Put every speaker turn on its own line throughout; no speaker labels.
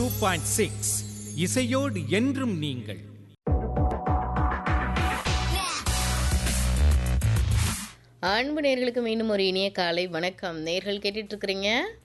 two point six இசையோடு என்றும் நீங்கள்
அன்பு நேர்களுக்கு மீண்டும் ஒரு இனிய காலை வணக்கம் நேர்கள் கேட்டுட்டு இருக்கிறீங்க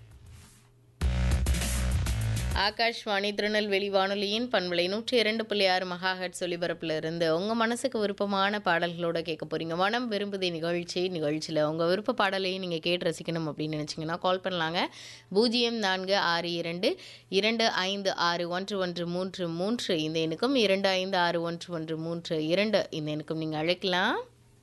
ஆகாஷ்வாணி திருநெல்வேலி வானொலியின் பண்பலை நூற்றி இரண்டு புள்ளி ஆறு மகாஹட் ஒலிபரப்பில் இருந்து உங்கள் மனசுக்கு விருப்பமான பாடல்களோட கேட்க போகிறீங்க மனம் விரும்புதி நிகழ்ச்சி நிகழ்ச்சியில் உங்கள் விருப்ப பாடலையும் நீங்கள் கேட்டு ரசிக்கணும் அப்படின்னு நினச்சிங்கன்னா கால் பண்ணலாங்க பூஜ்ஜியம் நான்கு ஆறு இரண்டு இரண்டு ஐந்து ஆறு ஒன்று ஒன்று மூன்று மூன்று இந்த எண்ணுக்கும் இரண்டு ஐந்து ஆறு ஒன்று ஒன்று மூன்று இரண்டு இந்த எண்ணுக்கும் நீங்கள் அழைக்கலாம்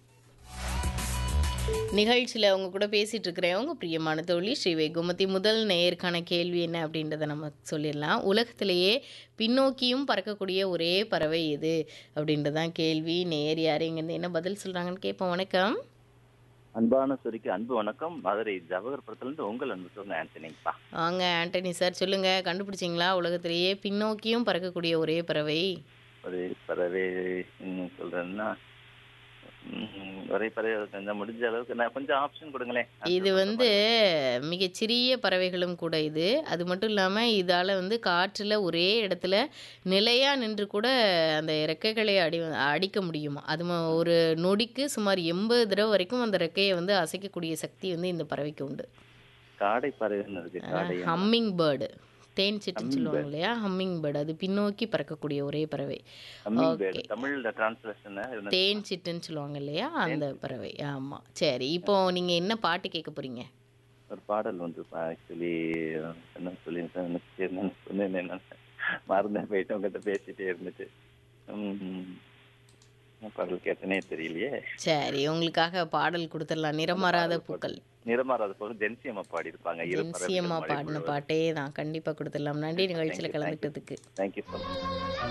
நிகழ்ச்சியில் அவங்க கூட பேசிகிட்டு இருக்கிறேன் உங்கள் பிரியமான தோழி ஸ்ரீ வெகுமதி முதல் நேயருக்கான கேள்வி என்ன அப்படின்றத நம்ம சொல்லிடலாம் உலகத்திலேயே பின்னோக்கியும் பறக்கக்கூடிய ஒரே பறவை எது அப்படின்றதான் கேள்வி நேயர் யார் இங்கேருந்து என்ன பதில் சொல்கிறாங்கன்னு கேட்போம் வணக்கம்
அன்பான சுரிக்கு அன்பு வணக்கம் மதுரை ஜவஹர்புரத்துல இருந்து உங்கள் அன்பு சொன்ன ஆண்டனிப்பா
வாங்க ஆண்டனி சார் சொல்லுங்கள் கண்டுபிடிச்சிங்களா உலகத்திலேயே பின்னோக்கியும் பறக்கக்கூடிய ஒரே பறவை
ஒரு பறவை ம், சொல்றேன்னா ம், ஒரே பறவை கொஞ்சம் முடிஞ்ச அளவுக்கு நான் கொஞ்சம் ஆப்ஷன் கொடுங்களேன்
இது வந்து மிகச்சிறிய பறவைகளும் கூட இது அது மட்டும் இல்லாமல் இதால் வந்து காற்றில் ஒரே இடத்துல நிலையாக நின்று கூட அந்த ரெக்கைகளை அடி அடிக்க முடியுமா அது ம- ஒரு நொடிக்கு சுமார் எண்பது தடவை வரைக்கும் அந்த ரெக்கையை வந்து அசைக்கக்கூடிய சக்தி வந்து இந்த பறவைக்கு உண்டு
காடை பறவைன்னு இருக்கு காடை
ஹம்மிங் பேர்டு தேன் சிட்டுன்னு சொல்லுவாங்க இல்லையா ஹம்மிங் பேர்டு அது பின்னோக்கி பறக்கக்கூடிய ஒரே பறவை
ஹம்மிங் பேர்டு தமிழ்ல டிரான்ஸ்லேஷன்
தேன் சிட்டுன்னு சொல்லுவாங்க இல்லையா அந்த பறவை ஆமாம் சரி இப்போ நீங்கள் என்ன பாட்டு கேட்க போகிறீங்க
ஒரு பாடல் வந்து ஆக்சுவலி என்ன சொல்லி என்னன்னு சொன்னேன் என்ன மறந்தேன் போயிட்டு உங்ககிட்ட பேசிட்டே இருந்துட்டு ம், என்ன பாடல் கேட்டனே தெரியலையே
சரி உங்களுக்காக பாடல் கொடுத்துடலாம் நிறமாறாத பூக்கள்
நிறமாறாத போது ஜென்சியம்மா பாடியிருப்பாங்க இரு
ஜென்சியம்மா பாடின பாட்டே தான் கண்டிப்பாக கொடுத்துடலாம் நன்றி நிகழ்ச்சியில் கலந்துக்கிட்டதுக்கு
தேங்க்யூ ஸோ மச்